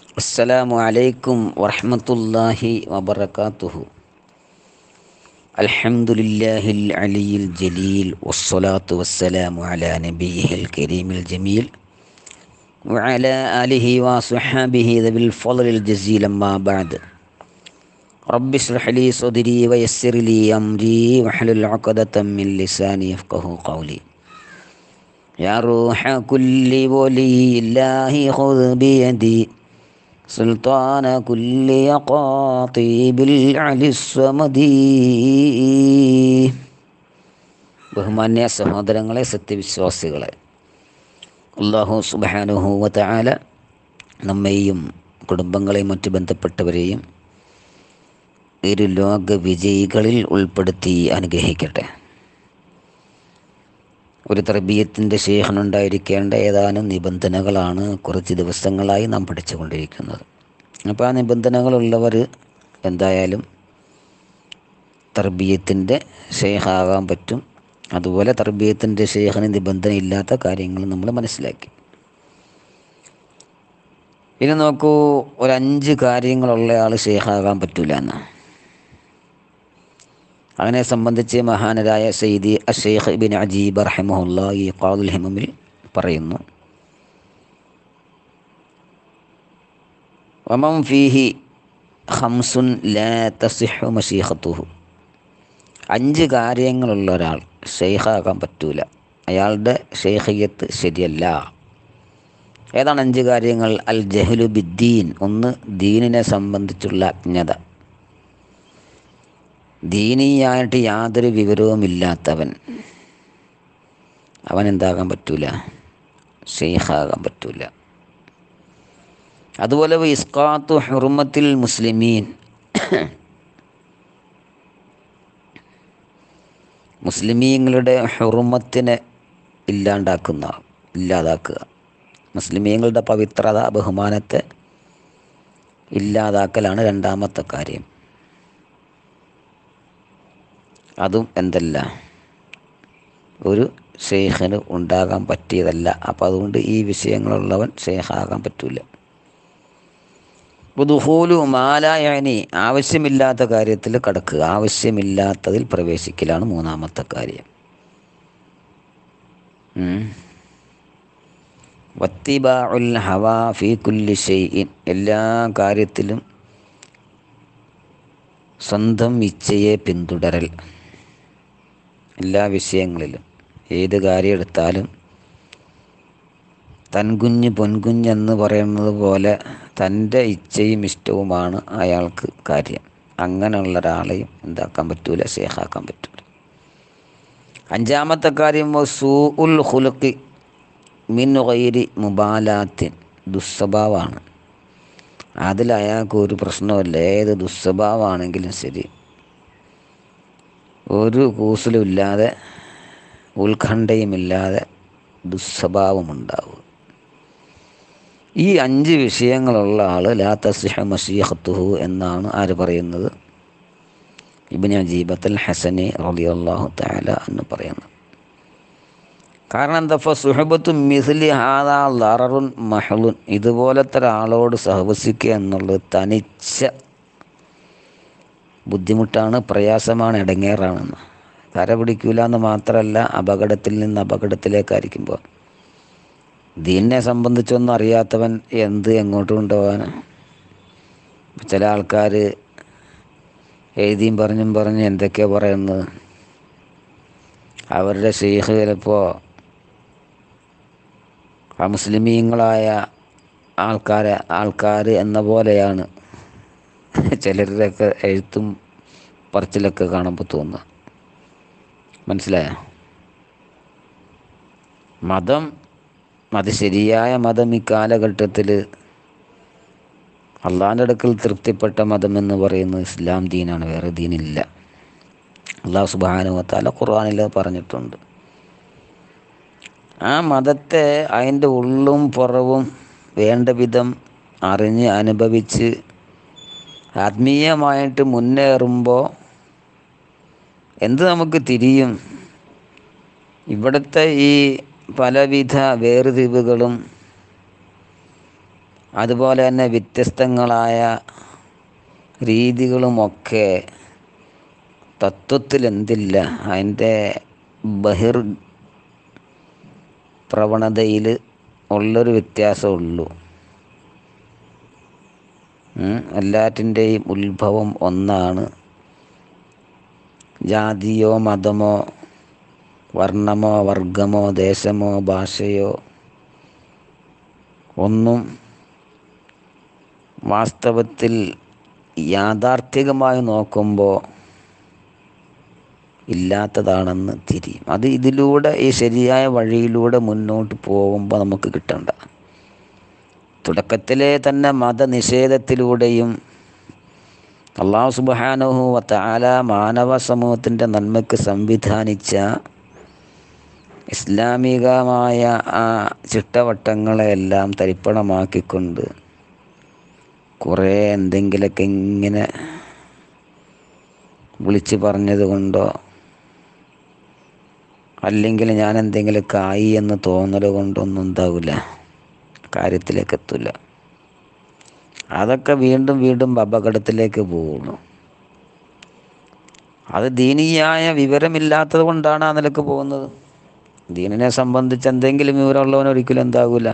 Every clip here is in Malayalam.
السلام عليكم ورحمة الله وبركاته الحمد لله العلي الجليل والصلاة والسلام على نبيه الكريم الجميل وعلى آله وصحابه ذوي الفضل الجزيل أما بعد رب اشرح لي صدري ويسر لي أمري واحلل عقدة من لساني يفقه قولي يا روح كل ولي الله خذ بيدي سلطان كل قاطب العلي الصمدي ബഹുമാന്യ സഹോദരങ്ങളെ സത്യവിശ്വാസികളെ അള്ളാഹു സുബാനുഹൂവ ആല നമ്മെയും കുടുംബങ്ങളെയും മറ്റു ബന്ധപ്പെട്ടവരെയും ഒരു ലോക വിജയികളിൽ ഉൾപ്പെടുത്തി അനുഗ്രഹിക്കട്ടെ ഒരു തർബീയത്തിൻ്റെ ശേഖനുണ്ടായിരിക്കേണ്ട ഏതാനും നിബന്ധനകളാണ് കുറച്ച് ദിവസങ്ങളായി നാം പഠിച്ചുകൊണ്ടിരിക്കുന്നത് അപ്പോൾ ആ നിബന്ധനകളുള്ളവർ എന്തായാലും തർബീയത്തിൻ്റെ ഷെയ്ഖാകാൻ പറ്റും അതുപോലെ തർബീയത്തിൻ്റെ ഷെയ്ഖിന് നിബന്ധന ഇല്ലാത്ത കാര്യങ്ങൾ നമ്മൾ മനസ്സിലാക്കി ഇനി നോക്കൂ ഒരു അഞ്ച് കാര്യങ്ങളുള്ള ആൾ ഷെയ്ഖാകാൻ പറ്റൂല എന്നാണ് അതിനെ സംബന്ധിച്ച് മഹാനരായ സയ്യിദി അഷെയ്ഖ് ബിൻ അജീബ് റഹമുല്ല ഈ ഖാദുൽ ഹിമമിൽ പറയുന്നു വമം ഫീഹി ഹംസുൻ ലാ തസിഹു മഷീഖത്തുഹു അഞ്ച് കാര്യങ്ങളുള്ള ഒരാൾ ഷെയ്ഖാകാൻ പറ്റൂല അയാളുടെ ഷെയ്ഖിയത്ത് ശരിയല്ല ഏതാണ് അഞ്ച് കാര്യങ്ങൾ അൽ ജഹ്ലു ബിദ്ദീൻ ഒന്ന് ദീനിനെ സംബന്ധിച്ചുള്ള അജ്ഞത ദീനീയായിട്ട് യാതൊരു വിവരവുമില്ലാത്തവൻ അവൻ എന്താകാൻ പറ്റൂല ഷെയ്ഖാകാൻ പറ്റൂല അതുപോലെ ഇസ്കാത്തു ഹുറുമത്തിൽ മുസ്ലിമീൻ മുസ്ലിമീങ്ങളുടെ ഹുറുമത്തിനെ ഇല്ലാണ്ടാക്കുന്ന ഇല്ലാതാക്കുക മുസ്ലിമീങ്ങളുടെ പവിത്രത ബഹുമാനത്തെ ഇല്ലാതാക്കലാണ് രണ്ടാമത്തെ കാര്യം അതും എന്തല്ല ഒരു ഷെയ്ഖിന് ഉണ്ടാകാൻ പറ്റിയതല്ല അപ്പം അതുകൊണ്ട് ഈ വിഷയങ്ങളുള്ളവൻ ഷെയ്ഖാകാൻ പറ്റില്ല ദുഹൂലു മാലായനി ആവശ്യമില്ലാത്ത കാര്യത്തിൽ കടക്കുക ആവശ്യമില്ലാത്തതിൽ പ്രവേശിക്കലാണ് മൂന്നാമത്തെ കാര്യം വത്തിബാഉൽ ഹവാ ഫി കുല്ലി ഷെയ്ഇൻ എല്ലാ കാര്യത്തിലും സ്വന്തം ഇച്ഛയെ പിന്തുടരൽ എല്ലാ വിഷയങ്ങളിലും ഏത് കാര്യം എടുത്താലും തൻകുഞ്ഞ് പൊൻകുഞ്ഞെന്ന് പറയുന്നത് പോലെ തൻ്റെ ഇച്ഛയും ഇഷ്ടവുമാണ് അയാൾക്ക് കാര്യം അങ്ങനെയുള്ള ഒരാളെയും എന്താക്കാൻ പറ്റൂല ഷേഖാക്കാൻ പറ്റൂല അഞ്ചാമത്തെ കാര്യം സൂ ഉൽ ഹുലുക്കി മിൻ ഗൈരി മുബാലാത്തിൻ ദുസ്വഭാവമാണ് അതിൽ അയാൾക്ക് ഒരു പ്രശ്നമില്ല ഏത് ദുസ്വഭാവമാണെങ്കിലും ശരി ഒരു കൂസലുമില്ലാതെ ഉത്കണ്ഠയുമില്ലാതെ ദുസ്വഭാവമുണ്ടാവുക ഈ അഞ്ച് വിഷയങ്ങളുള്ള ആൾ ലാ തസിഹ മസീഹത്തുഹു എന്നാണ് ആര് പറയുന്നത് ഇബിൻ അജീബത്തൽ ഹസനെ റളിയല്ലാഹു തആല എന്ന് പറയുന്നത് കാരണം എന്താ സുഹബത്തു മിസ്ലി ഹാദാ ലററുൻ മഹളുൻ ഇതുപോലത്തെ ഒരാളോട് സഹവസിക്കുക എന്നുള്ളത് തനിച്ച ബുദ്ധിമുട്ടാണ് പ്രയാസമാണ് ഇടങ്ങേറാണെന്ന് കര പിടിക്കൂല എന്ന് മാത്രമല്ല അപകടത്തിൽ നിന്ന് അപകടത്തിലേക്കായിരിക്കുമ്പോൾ ദീനിനെ സംബന്ധിച്ചൊന്നും അറിയാത്തവൻ എന്ത് എങ്ങോട്ട് കൊണ്ടുപോകാൻ ചില ആൾക്കാർ എഴുതിയും പറഞ്ഞും പറഞ്ഞ് എന്തൊക്കെയാണ് പറയുന്നത് അവരുടെ ഷെയ്ഖ് ചിലപ്പോൾ മുസ്ലിമീങ്ങളായ ആൾക്കാരെ ആൾക്കാർ എന്ന പോലെയാണ് ചിലരുടെയൊക്കെ എഴുത്തും പറച്ചിലൊക്കെ കാണുമ്പോൾ തോന്നുക മനസ്സിലായോ മതം അത് ശരിയായ മതം ഈ കാലഘട്ടത്തിൽ അള്ളാൻ്റെ അടുക്കൽ തൃപ്തിപ്പെട്ട മതം എന്ന് പറയുന്നത് ഇസ്ലാം ദീനാണ് വേറെ ദീനില്ല അള്ളാഹു സുബാനുവത്താല ഖുർആാനിൽ പറഞ്ഞിട്ടുണ്ട് ആ മതത്തെ അതിൻ്റെ ഉള്ളും പുറവും വേണ്ട വിധം അറിഞ്ഞ് അനുഭവിച്ച് ആത്മീയമായിട്ട് മുന്നേറുമ്പോൾ എന്ത് നമുക്ക് തിരിയും ഇവിടുത്തെ ഈ പലവിധ വേർതിരിവുകളും അതുപോലെ തന്നെ വ്യത്യസ്തങ്ങളായ രീതികളുമൊക്കെ തത്വത്തിൽ എന്തില്ല അതിൻ്റെ ബഹിർ പ്രവണതയിൽ ഉള്ളൊരു വ്യത്യാസമുള്ളൂ എല്ലാറ്റിൻ്റെയും ഉത്ഭവം ഒന്നാണ് ജാതിയോ മതമോ വർണ്ണമോ വർഗമോ ദേശമോ ഭാഷയോ ഒന്നും വാസ്തവത്തിൽ യാഥാർത്ഥികമായി നോക്കുമ്പോൾ ഇല്ലാത്തതാണെന്ന് തിരിയും അത് ഇതിലൂടെ ഈ ശരിയായ വഴിയിലൂടെ മുന്നോട്ട് പോകുമ്പോൾ നമുക്ക് കിട്ടണ്ട തുടക്കത്തിലെ തന്നെ മതനിഷേധത്തിലൂടെയും അള്ളാഹു സുബാനുഹു വത്താല മാനവ സമൂഹത്തിൻ്റെ നന്മയ്ക്ക് സംവിധാനിച്ച ഇസ്ലാമികമായ ആ ചിട്ടവട്ടങ്ങളെല്ലാം തരിപ്പണമാക്കിക്കൊണ്ട് കുറേ എന്തെങ്കിലുമൊക്കെ ഇങ്ങനെ വിളിച്ച് പറഞ്ഞത് കൊണ്ടോ അല്ലെങ്കിൽ ഞാൻ എന്തെങ്കിലുമൊക്കെ ആയി എന്ന് തോന്നൽ കൊണ്ടൊന്നും ഉണ്ടാവില്ല കാര്യത്തിലേക്ക് എത്തില്ല അതൊക്കെ വീണ്ടും വീണ്ടും അപകടത്തിലേക്ക് പോകുന്നു അത് ദീനീയായ വിവരമില്ലാത്തത് കൊണ്ടാണ് ആ നിലക്ക് പോകുന്നത് ദീനിനെ സംബന്ധിച്ച് എന്തെങ്കിലും വിവരമുള്ളവൻ ഒരിക്കലും എന്താകില്ല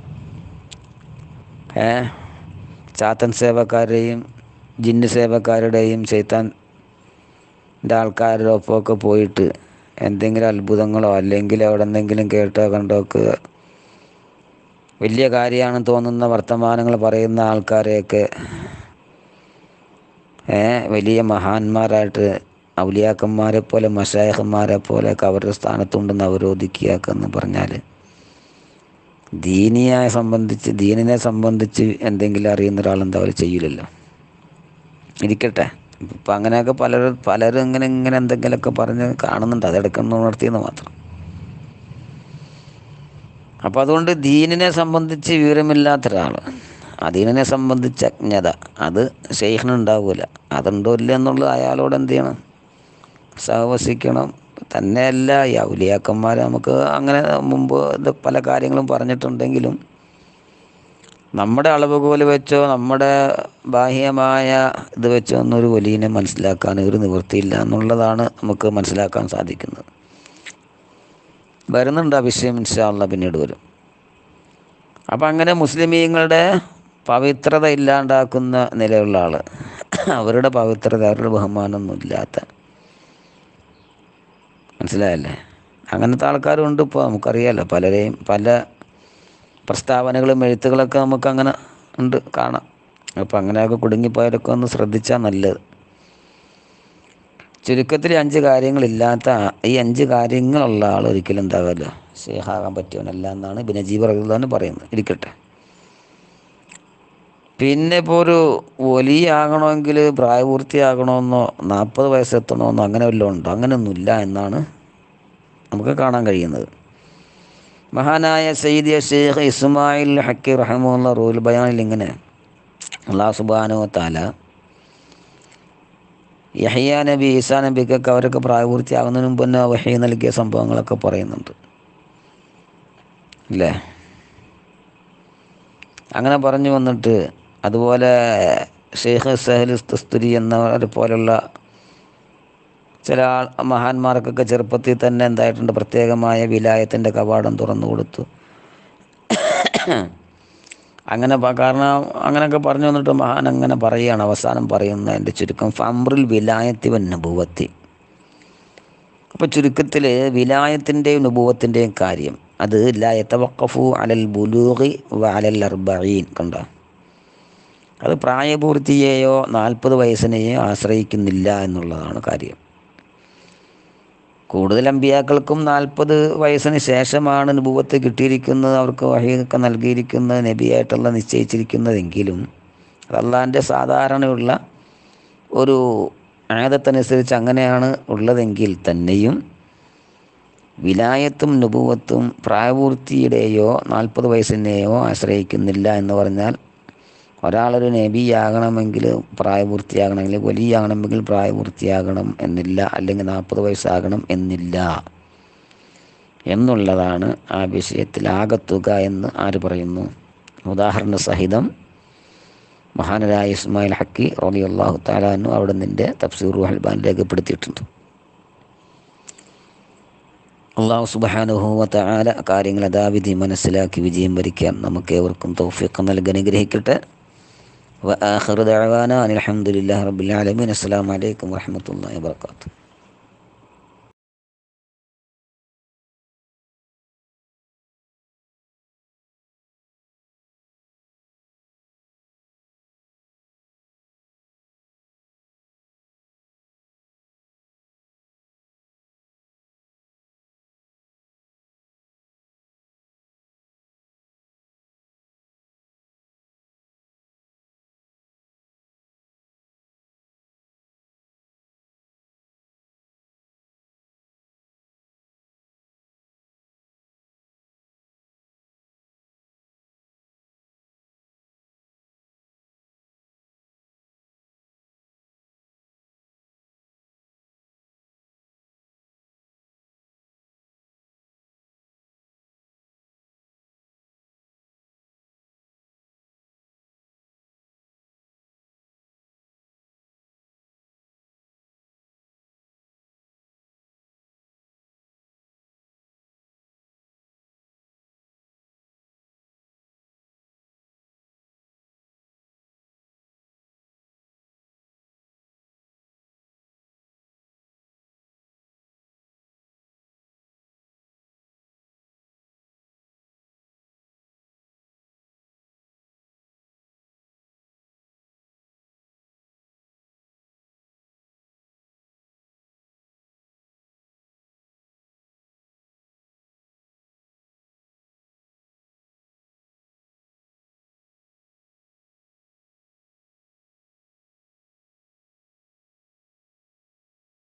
ഏ ചാത്തൻ സേവക്കാരുടെയും ജിന്ന് സേവക്കാരുടെയും ചെയ്ത്താൻ്റെ ആൾക്കാരുടെ ഒപ്പമൊക്കെ പോയിട്ട് എന്തെങ്കിലും അത്ഭുതങ്ങളോ അല്ലെങ്കിൽ അവിടെ എന്തെങ്കിലും കേട്ടോ കണ്ടോ ഒക്കെ വലിയ കാര്യമാണെന്ന് തോന്നുന്ന വർത്തമാനങ്ങൾ പറയുന്ന ആൾക്കാരെയൊക്കെ ഏ വലിയ മഹാന്മാരായിട്ട് ഔലിയാക്കന്മാരെ പോലെ മഷായഹന്മാരെ പോലെ ഒക്കെ അവരുടെ സ്ഥാനത്തുണ്ടെന്ന് അവരോധിക്കുക എന്ന് പറഞ്ഞാൽ ദീനിയെ സംബന്ധിച്ച് ദീനിനെ സംബന്ധിച്ച് എന്തെങ്കിലും അറിയുന്ന ഒരാൾ എന്താ അവർ ചെയ്യില്ലല്ലോ ഇരിക്കട്ടെ ഇപ്പം അങ്ങനെയൊക്കെ പലരും പലരും ഇങ്ങനെ ഇങ്ങനെ എന്തെങ്കിലുമൊക്കെ പറഞ്ഞ് കാണുന്നുണ്ട് അതെടുക്കുന്ന ഉണർത്തിയെന്ന് മാത്രം അപ്പം അതുകൊണ്ട് ദീനിനെ സംബന്ധിച്ച് വിവരമില്ലാത്ത ഒരാൾ ആ ദീനിനെ സംബന്ധിച്ച് അജ്ഞത അത് ഷെയ്ഖിനുണ്ടാവില്ല അതുണ്ടോ ഇല്ല എന്നുള്ളത് അയാളോട് എന്ത് ചെയ്യണം സഹവസിക്കണം തന്നെയല്ല ഈ ഔലിയാക്കന്മാർ നമുക്ക് അങ്ങനെ മുമ്പ് ഇത് പല കാര്യങ്ങളും പറഞ്ഞിട്ടുണ്ടെങ്കിലും നമ്മുടെ അളവുകോൽ വെച്ചോ നമ്മുടെ ബാഹ്യമായ ഇത് വെച്ചോ ഒന്നും ഒരു വലിയനെ മനസ്സിലാക്കാൻ ഒരു നിവൃത്തിയില്ല എന്നുള്ളതാണ് നമുക്ക് മനസ്സിലാക്കാൻ സാധിക്കുന്നത് വരുന്നുണ്ട് ആ വിഷയം ഇൻഷാല്ല പിന്നീട് വരും അപ്പം അങ്ങനെ മുസ്ലിമീങ്ങളുടെ പവിത്രത ഇല്ലാണ്ടാക്കുന്ന നിലയുള്ള ആൾ അവരുടെ പവിത്രത അവരുടെ ബഹുമാനമൊന്നും ഇല്ലാത്ത മനസ്സിലായല്ലേ അങ്ങനത്തെ ആൾക്കാരും ഉണ്ട് ഇപ്പോൾ നമുക്കറിയാമല്ലോ പലരെയും പല പ്രസ്താവനകളും എഴുത്തുകളൊക്കെ നമുക്ക് അങ്ങനെ ഉണ്ട് കാണാം അപ്പോൾ അങ്ങനെയൊക്കെ കുടുങ്ങിപ്പോയവരൊക്കെ ഒന്ന് ശ്രദ്ധിച്ചാൽ നല്ലത് ചുരുക്കത്തിൽ അഞ്ച് കാര്യങ്ങളില്ലാത്ത ഈ അഞ്ച് കാര്യങ്ങളുള്ള ആൾ ഒരിക്കലും എന്താകുമല്ലോ ഷേഖാകാൻ പറ്റിയവനല്ല എന്നാണ് ബിനജീബ് റഹ്ലാൻ പറയുന്നത് ഇരിക്കട്ടെ പിന്നെ ഇപ്പോൾ ഒരു വലിയ ആകണമെങ്കിൽ പ്രായപൂർത്തിയാകണമെന്നോ നാൽപ്പത് വയസ്സെത്തണമെന്നോ അങ്ങനെ വല്ലതും ഉണ്ടോ അങ്ങനെയൊന്നുമില്ല എന്നാണ് നമുക്ക് കാണാൻ കഴിയുന്നത് മഹാനായ സയ്യിദ് ഷെയ്ഖ് ഇസ്മായിൽ ഹക്കി റഹമുല്ല റൂൽ ബയാനിൽ ഇങ്ങനെ അള്ളാഹു സുബാനോ താല യഹ്യ നബി ഈസാ നബിക്കൊക്കെ അവരൊക്കെ പ്രായപൂർത്തിയാകുന്നതിന് മുമ്പ് തന്നെ വഹി നൽകിയ സംഭവങ്ങളൊക്കെ പറയുന്നുണ്ട് അല്ലേ അങ്ങനെ പറഞ്ഞു വന്നിട്ട് അതുപോലെ ഷെയ്ഖ് സഹൽ തസ്തുരി എന്നവരെ പോലുള്ള ചില ആൾ മഹാന്മാർക്കൊക്കെ ചെറുപ്പത്തിൽ തന്നെ എന്തായിട്ടുണ്ട് പ്രത്യേകമായ വിലായത്തിൻ്റെ കവാടം തുറന്നു കൊടുത്തു അങ്ങനെ പ- കാരണം അങ്ങനെയൊക്കെ പറഞ്ഞു വന്നിട്ട് മഹാൻ അങ്ങനെ പറയുകയാണ് അവസാനം പറയുന്നതിൻ്റെ ചുരുക്കം ഫംറിൽ വിലായത്തി വന്നുഭൂവത്തി അപ്പോൾ ചുരുക്കത്തിൽ വിലായത്തിൻ്റെയും നുഭൂവത്തിൻ്റെയും കാര്യം അത് ലായത്തവക്കഫു അലൽ ബുലൂഹി വ അലൽ അർബീൻ കണ്ടോ അത് പ്രായപൂർത്തിയെയോ നാൽപ്പത് വയസ്സിനെയോ ആശ്രയിക്കുന്നില്ല എന്നുള്ളതാണ് കാര്യം കൂടുതൽ അമ്പിയാക്കൾക്കും നാൽപ്പത് വയസ്സിന് ശേഷമാണ് നുപൂവത്ത് കിട്ടിയിരിക്കുന്നത് അവർക്ക് വഹിയൊക്കെ നൽകിയിരിക്കുന്നത് നബിയായിട്ടുള്ള നിശ്ചയിച്ചിരിക്കുന്നതെങ്കിലും അത് അള്ളാൻ്റെ സാധാരണയുള്ള ഒരു ആദത്തനുസരിച്ച് അങ്ങനെയാണ് ഉള്ളതെങ്കിൽ തന്നെയും വിലായത്തും നുപൂവത്തും പ്രായപൂർത്തിയുടെയോ നാൽപ്പത് വയസ്സിനെയോ ആശ്രയിക്കുന്നില്ല എന്ന് പറഞ്ഞാൽ ഒരാളൊരു നബിയാകണമെങ്കിൽ പ്രായപൂർത്തിയാകണമെങ്കിൽ വലിയാകണമെങ്കിൽ പ്രായപൂർത്തിയാകണം എന്നില്ല അല്ലെങ്കിൽ നാൽപ്പത് വയസ്സാകണം എന്നില്ല എന്നുള്ളതാണ് ആ വിഷയത്തിൽ ആകത്തുക എന്ന് ആര് പറയുന്നു ഉദാഹരണ സഹിതം മഹാനരായ ഇസ്മായിൽ ഹക്കി റബി അള്ളാഹു താലാനു അവിടെ നിൻ്റെ തഫ്സീർ ഹൽബാൻ രേഖപ്പെടുത്തിയിട്ടുണ്ട് അള്ളാഹു സുബാനുഹൂവത്ത ആല കാര്യങ്ങൾ യഥാവിധി മനസ്സിലാക്കി വിജയം വരിക്കാൻ നമുക്ക് ഏവർക്കും തൗഫീഖ് നൽകി അനുഗ്രഹിക്കട്ടെ وآخر دعوانا أن الحمد لله رب العالمين السلام عليكم ورحمة الله وبركاته